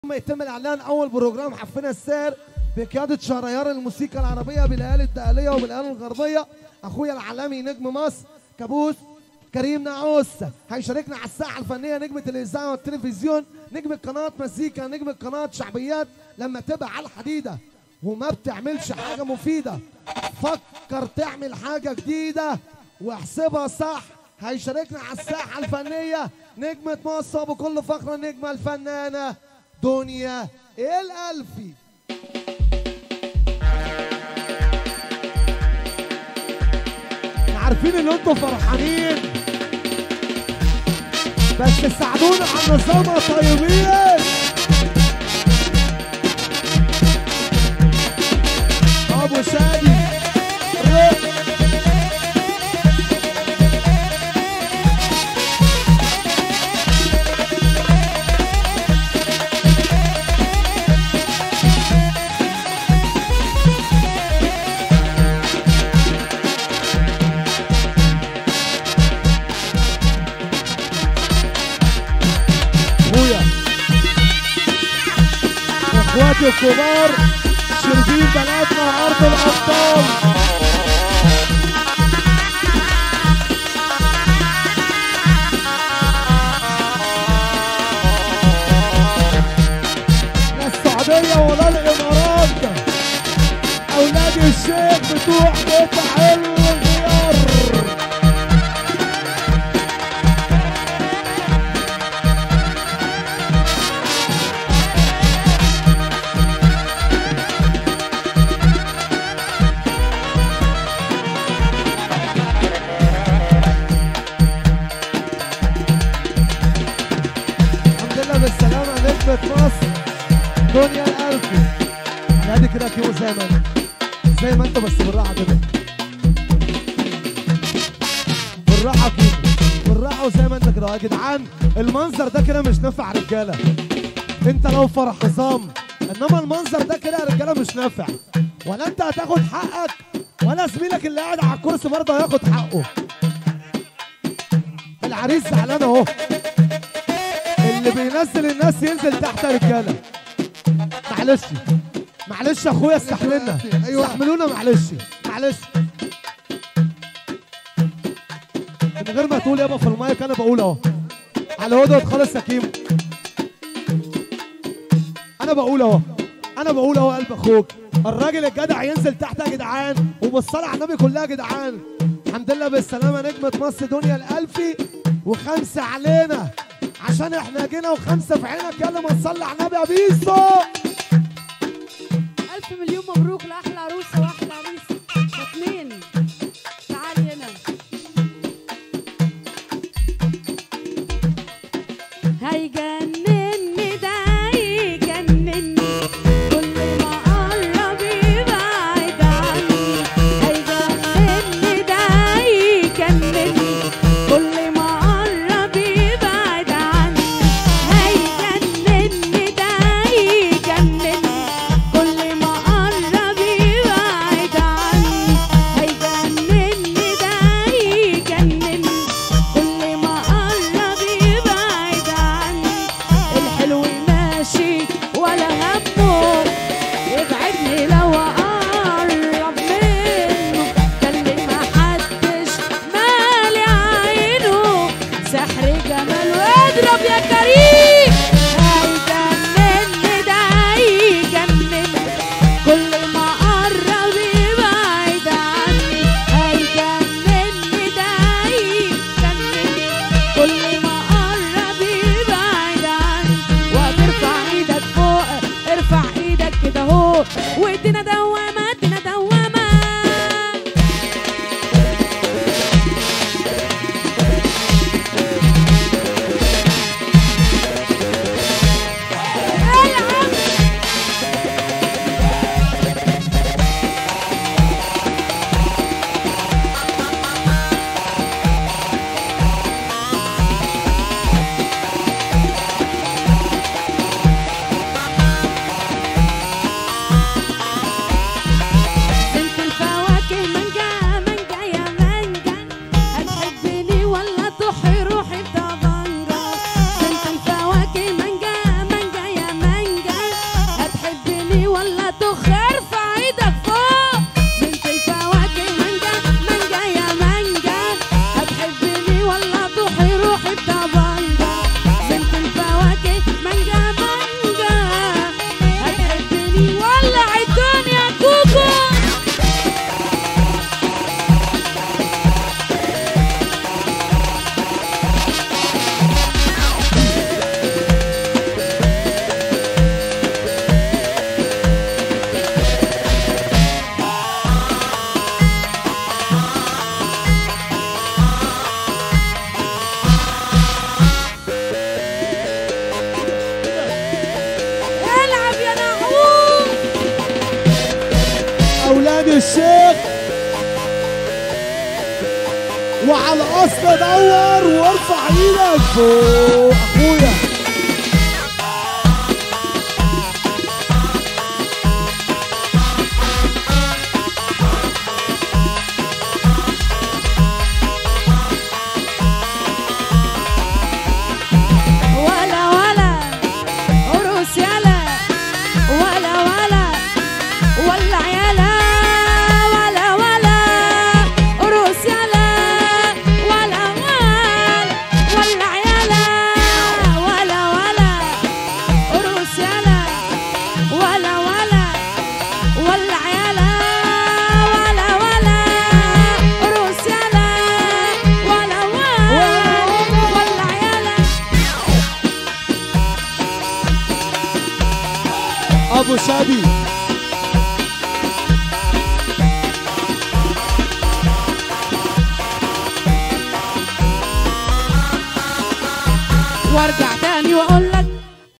ثم يتم الاعلان اول بروجرام حفنا السير بقياده شهريار الموسيقى العربيه بالايادي الدقليه وبالايادي الغربيه اخويا العالمي نجم مصر كابوس كريم نعوس هيشاركنا على الساحه الفنيه نجمه الاذاعه والتلفزيون نجم قناه مزيكا نجم قناه شعبيات لما تبقى على الحديده وما بتعملش حاجه مفيده فكر تعمل حاجه جديده واحسبها صح هيشاركنا على الساحه الفنيه نجمه مصر وبكل فخر النجمه الفنانه دنيا الالفي عارفين ان انتوا فرحانين بس ساعدونا على النظام طيبين ابو شادي رق. اخويا اخواتي الكبار شربين بلدنا ارض الابطال لا السعودية ولا الامارات اولاد الشيخ بتوع بيت حلو الغيار الحمد لله بالسلامة نجمة مصر دنيا الألفي نادي كده كيو زي ما انت زي ما انت بس بالراحة كده بالراحة كده بالراحة وزي ما انت كده يا جدعان المنظر ده كده مش نافع رجالة انت لو فرح عصام انما المنظر ده كده يا رجالة مش نافع ولا انت هتاخد حقك ولا زميلك اللي قاعد على الكرسي برضه هياخد حقه العريس زعلان اهو اللي بينزل الناس ينزل تحت يا رجاله معلش معلش يا اخويا استحملنا أيوة. استحملونا معلش معلش من غير ما تقول يابا في المايك انا بقول اهو على هدى خالص يا كيمو انا بقول اهو انا بقول اهو قلب اخوك الراجل الجدع ينزل تحت يا جدعان وبالصلاه على النبي كلها يا جدعان الحمد لله بالسلامه نجمه مصر دنيا الالفي وخمسه علينا عشان احنا جينا وخمسه في عينك يلا ما تصلي على النبي يا بيسو ألف مليون مبروك لأحلى عروسة وأحلى عريس اتنين تعالي هنا هيجنني ده يجنني كل ما قرب يبعد عني هيجنني ده يجنني كل ما قرب يبعد عني هيجنني ده يجنني كل ما قرب يبعد عني هيجنني ده يجنني كل ما قرب يبعد عني الحلو ماشي ولا همه يبعدني لو اقرب منه ده اللي محدش مالي عينه سحر جماله اضرب يا كريم هيجنني ده هيجنني كل ما قرب يبعد عني هيجنني ده هيجنني كل ما قرب يبعد عني وترفع ايدك فوق ارفع ايدك كده اهو وايدينا دوامة ايدينا دوامة العب وعلى اصل دور وارفع ايدك فوق اخويا ولا ولا عروس يلا ولا ولا ولا يلا ولا ولا عروس يلا ولا ولا ولا يلا ولا ولا عروس يلا ولا ولا ولا يلا ولا ولا عروس يلا ولا ولا ولا يلا ابو شادي وارجع تاني واقول